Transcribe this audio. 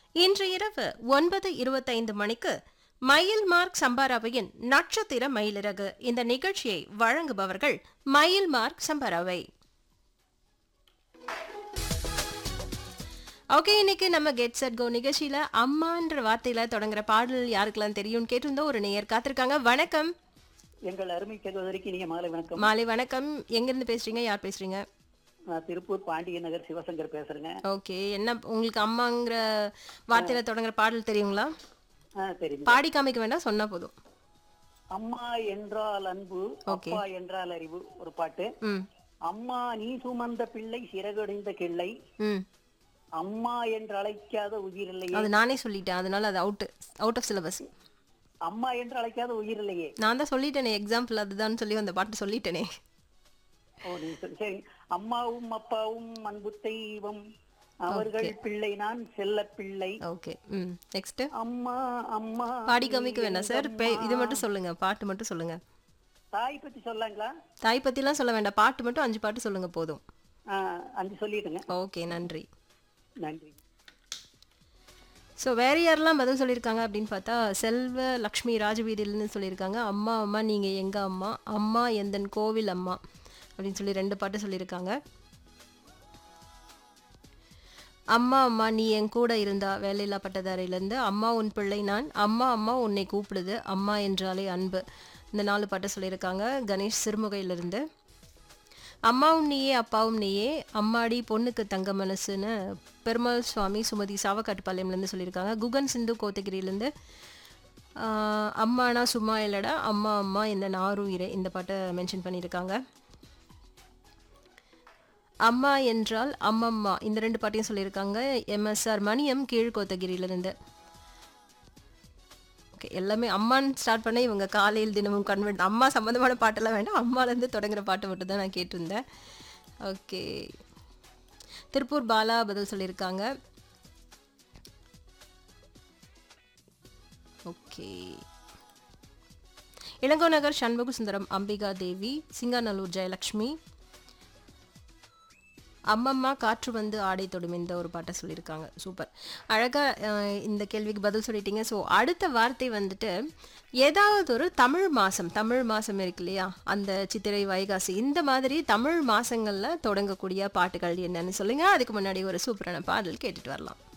இன்று இரவு ஒன்பது இருபத்தைந்து மணிக்கு மயில் மார்க் சம்பாராவையின் நட்சத்திர மயிலிறகு இந்த நிகழ்ச்சியை வழங்குபவர்கள் மயில் மார்க் சம்பாராவை ஓகே இன்னைக்கு நம்ம கெட் செட் கோ நிகழ்ச்சியில அம்மான்ற வார்த்தையில தொடங்குற பாடல் யாருக்கெல்லாம் தெரியும்னு கேட்டிருந்தோம் ஒரு நேயர் காத்திருக்காங்க வணக்கம் எங்கள் அருமை சகோதரிக்கு நீங்க மாலை வணக்கம் மாலை வணக்கம் எங்கிருந்து பேசுறீங்க யார் பேசுறீங்க நான் திருப்பூர் பாண்டிய நகர் சிவசங்கர் பேசுறேங்க ஓகே என்ன உங்களுக்கு அம்மாங்கிற வார்த்தையில தொடங்குற பாடல் தெரியுங்களா ஆ தெரியுங்க பாடி காமிக்க வேண்டாம் சொன்னா போதும் அம்மா என்றால் அன்பு Okay. அப்பா என்றால் அறிவு ஒரு பாட்டு ம் அம்மா நீ சுமந்த பிள்ளை சிறகடைந்த கிள்ளை ம் அம்மா என்று அழைக்காத உயிரில்லையே அது நானே சொல்லிட்டேன் அதனால அது அவுட் அவுட் ஆஃப் சிலபஸ் அம்மா என்று அழைக்காத உயிரில்லையே நான் தான் சொல்லிட்டேனே எக்ஸாம்பிள் அதுதான் சொல்லி அந்த பாட்டு சொல்லிட்டேனே ஓ நீ சொல்~ சரி அம்மாவும் அப்பாவும் அன்பு தெய்வம் அவர்கள் பிள்ளை நான் செல்ல பிள்ளை ஓகே ம் நெக்ஸ்ட் அம்மா அம்மா பாடி காமிக்க வேண்டாம் சார் இது மட்டும் சொல்லுங்க பாட்டு மட்டும் சொல்லுங்க தாய் பத்தி சொல்லாங்களா தாய் பத்திலாம் சொல்ல வேண்டாம் பாட்டு மட்டும் அஞ்சு பாட்டு சொல்லுங்க போதும் ஆ, அஞ்சு சொல்லிட்டுங்க ஓகே நன்றி நன்றி ஸோ வேற யாரெல்லாம் பதில் சொல்லியிருக்காங்க அப்படின்னு பார்த்தா செல்வ லக்ஷ்மி ராஜவீதியில்னு சொல்லியிருக்காங்க அம்மா அம்மா நீங்கள் எங்கள் அம்மா அம்மா எந்தன் கோவில் அம்மா அப்படின்னு சொல்லி ரெண்டு பாட்டு சொல்லியிருக்காங்க அம்மா அம்மா நீ என் கூட இருந்தா வேலையில்லா பட்டதாரியிலேருந்து அம்மா உன் பிள்ளை நான் அம்மா அம்மா உன்னை கூப்பிடுது அம்மா என்றாலே அன்பு இந்த நாலு பாட்டு சொல்லியிருக்காங்க கணேஷ் சிறுமுகையிலிருந்து அம்மாவும் நீயே அப்பாவும் நீயே அம்மாடி பொண்ணுக்கு தங்க மனசுன்னு பெருமாள் சுவாமி சுமதி சாவக்காட்டுப்பாளையம்லேருந்து சொல்லியிருக்காங்க குகன் சிந்து கோத்தகிரியிலேருந்து ஆஹ், அம்மானா சும்மா இல்லடா அம்மா அம்மா இந்த நாரூயிரே இந்த பாட்டை மென்ஷன் பண்ணியிருக்காங்க அம்மா என்றால் அம்மம்மா இந்த ரெண்டு பாட்டையும் சொல்லியிருக்காங்க எம்எஸ்ஆர் மணியம் கீழ்கோத்தகிரியிலிருந்து ஓகே எல்லாமே அம்மான்னு ஸ்டார்ட் பண்ண இவங்க காலையில் தினமும் கன்வெர்ட் அம்மா சம்மந்தமான பாட்டெல்லாம் வேண்டாம் அம்மாலேருந்து தொடங்குற பாட்டு மட்டும் தான் நான் கேட்டிருந்தேன் ஓகே திருப்பூர் பாலா பதில் சொல்லியிருக்காங்க ஓகே இளங்கோ நகர் சண்முக சுந்தரம் அம்பிகா தேவி சிங்காநல்லூர் ஜெயலக்ஷ்மி அம்மம்மா காற்று வந்து ஆடை தொடும் இந்த ஒரு பாட்டை சொல்லியிருக்காங்க சூப்பர் அழகாக இந்த கேள்விக்கு பதில் சொல்லிட்டீங்க ஸோ அடுத்த வார்த்தை வந்துட்டு ஏதாவது ஒரு தமிழ் மாதம் தமிழ் மாதம் இருக்கு இல்லையா அந்த சித்திரை வைகாசி இந்த மாதிரி தமிழ் மாதங்களில் தொடங்கக்கூடிய பாட்டுகள் என்னன்னு சொல்லுங்க அதுக்கு முன்னாடி ஒரு சூப்பரான பாடல் கேட்டுட்டு வரலாம்